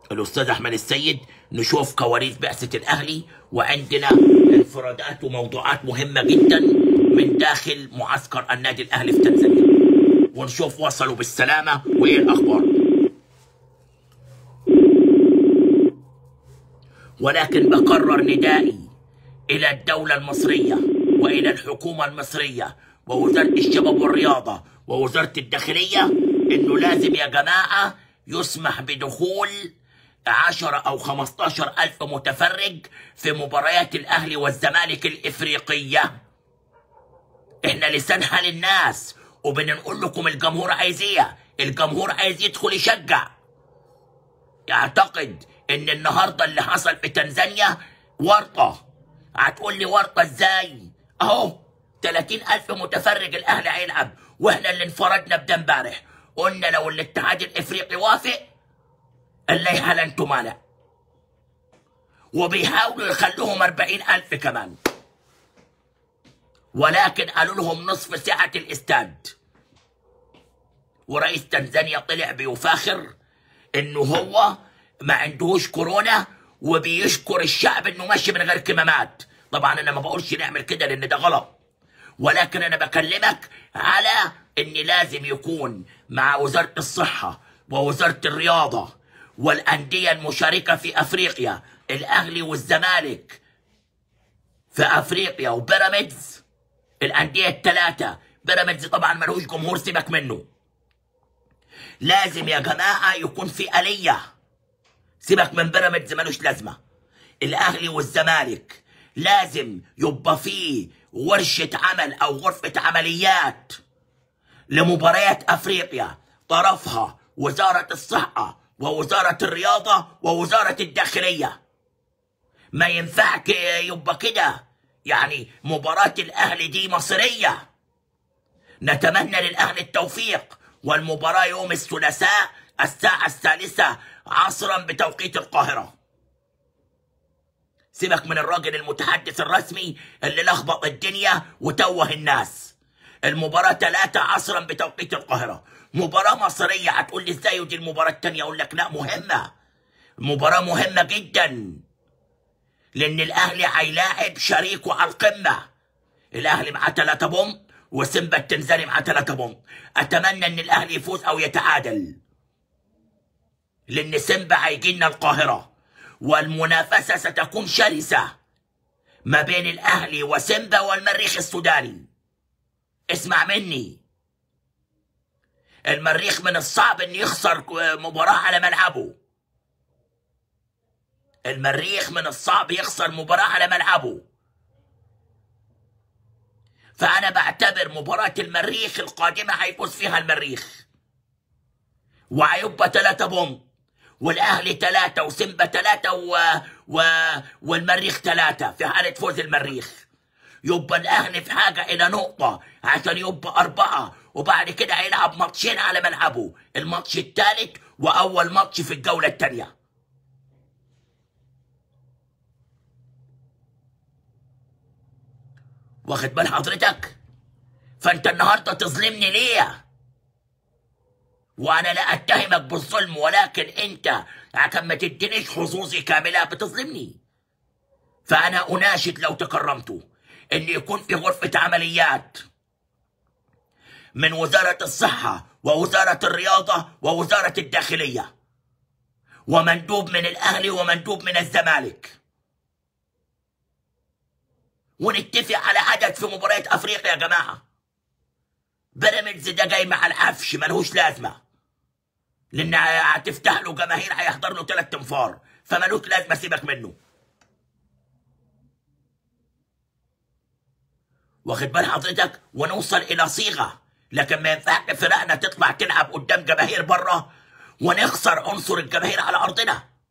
الاستاذ احمد السيد نشوف كواليس بعثه الاهلي وعندنا انفرادات وموضوعات مهمه جدا من داخل معسكر النادي الاهلي في تنزانيا ونشوف وصلوا بالسلامه وايه الاخبار ولكن بقرر ندائي الى الدوله المصريه والى الحكومه المصريه ووزاره الشباب والرياضه ووزاره الداخليه انه لازم يا جماعه يسمح بدخول 10 او 15 الف متفرج في مباريات الاهلي والزمالك الافريقيه احنا لسانها للناس وبنقول لكم الجمهور عايز ايه الجمهور عايز يدخل يشجع يعتقد ان النهارده اللي حصل في تنزانيا ورطه هتقول لي ورطه ازاي اهو 30 الف متفرج الاهلي هيلعب واحنا اللي انفردنا بده امبارح قلنا لو الاتحاد الافريقي وافق الليحه لن تمانع وبيحاولوا يخلوهم 40 الف كمان ولكن قالوا لهم نصف سعة الاستاد ورئيس تنزانيا طلع بيفاخر انه هو ما عندهوش كورونا وبيشكر الشعب انه ماشي من غير كمامات طبعا انا ما بقولش نعمل كده لان ده غلط ولكن انا بكلمك على ان لازم يكون مع وزارة الصحة ووزارة الرياضة والاندية المشاركة في افريقيا الاهلي والزمالك في افريقيا وبيراميدز الانديه الثلاثه بيراميدز طبعا ملوش جمهور سيبك منه لازم يا جماعه يكون في اليه سيبك من بيراميدز ملوش لازمه الاهلي والزمالك لازم يبقى فيه ورشه عمل او غرفه عمليات لمباريات افريقيا طرفها وزاره الصحه ووزاره الرياضه ووزاره الداخليه ما ينفعك يبقى كده يعني مباراة الأهلي دي مصرية نتمنى للأهلي التوفيق والمباراة يوم الثلاثاء الساعة الثالثة عصرا بتوقيت القاهرة سيبك من الراجل المتحدث الرسمي اللي لخبط الدنيا وتوه الناس المباراة ثلاثة عصرا بتوقيت القاهرة مباراة مصرية هتقول لي ازاي ودي المباراة التانية اقول لك لا مهمة مباراة مهمة جدا لان الاهلي هيلاعب شريكه على القمه الاهلي معاه 3 بونت وسيمبا التنزاني معاه 3 بونت اتمنى ان الاهلي يفوز او يتعادل لان سيمبا هيجي لنا القاهره والمنافسه ستكون شرسه ما بين الاهلي وسيمبا والمريخ السوداني اسمع مني المريخ من الصعب ان يخسر مباراه على ملعبه المريخ من الصعب يخسر مباراة على ملعبه فأنا بعتبر مباراة المريخ القادمة هيفوز فيها المريخ وهيبقى ثلاثة بوم والأهلي ثلاثة وسيمبا ثلاثة و... و... والمريخ ثلاثة في حالة فوز المريخ يبقى الأهلي في حاجة إلى نقطة عشان يبقى أربعة وبعد كده هيلعب ماتشين على ملعبه الماتش الثالث وأول ماتش في الجولة الثانية واخد بال حضرتك فانت النهارده تظلمني ليه وانا لا اتهمك بالظلم ولكن انت عشان ما تدينيش حظوظي كامله بتظلمني فانا اناشد لو تكرمتوا ان يكون في غرفه عمليات من وزاره الصحه ووزاره الرياضه ووزاره الداخليه ومندوب من الاهلي ومندوب من الزمالك ونتفق على عدد في مباريات افريقيا يا جماعه بيراميدز ده جاي مع العفش ملهوش لازمه لان هتفتح له جماهير هيحضر له ثلاث تنفار فملوش لازمه سيبك منه واخد بال حضرتك ونوصل الى صيغه لكن ما ينفعش فرقنا تطلع تلعب قدام جماهير بره ونخسر عنصر الجماهير على ارضنا